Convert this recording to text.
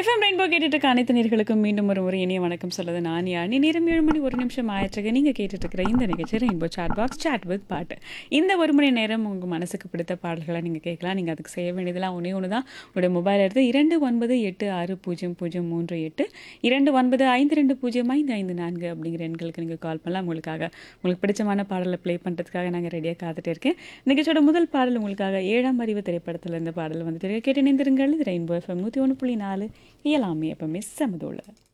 FM rainbow கேட்டுட்டு இருக்க அனைத்து நேர்களுக்கும் மீண்டும் ஒரு முறை இனிய வணக்கம் சொல்லுது நான் யானி நேரம் ஏழு மணி ஒரு நிமிஷம் ஆயிற்றுக்கு நீங்கள் கேட்டுட்டு இருக்கிற இந்த நிகழ்ச்சி rainbow chat box chat with பாட்டு இந்த ஒரு மணி நேரம் உங்கள் மனசுக்கு பிடித்த பாடல்களை நீங்கள் கேட்கலாம் நீங்கள் அதுக்கு செய்ய வேண்டியதெல்லாம் ஒன்றே ஒன்று தான் உங்களுடைய மொபைல் எடுத்து இரண்டு ஒன்பது எட்டு ஆறு பூஜ்ஜியம் பூஜ்ஜியம் மூன்று எட்டு இரண்டு ஒன்பது ஐந்து ரெண்டு பூஜ்ஜியம் ஐந்து ஐந்து நான்கு அப்படிங்கிற எண்களுக்கு நீங்கள் கால் பண்ணலாம் உங்களுக்காக உங்களுக்கு பிடிச்சமான பாடலை ப்ளே பண்ணுறதுக்காக நாங்கள் ரெடியாக காத்துட்டு இருக்கேன் நிகழ்ச்சியோட முதல் பாடல் உங்களுக்காக ஏழாம் அறிவு திரைப்படத்தில் இருந்த பாடல் வந்துட்டு இருக்கு. கேட்டு இணைந்திருங்கள் இது ரெயின்போ எஃப்எம் நூற்றி ஒன்று புள்ளி நாலு இயலாமே எப்பவுமே சமதோல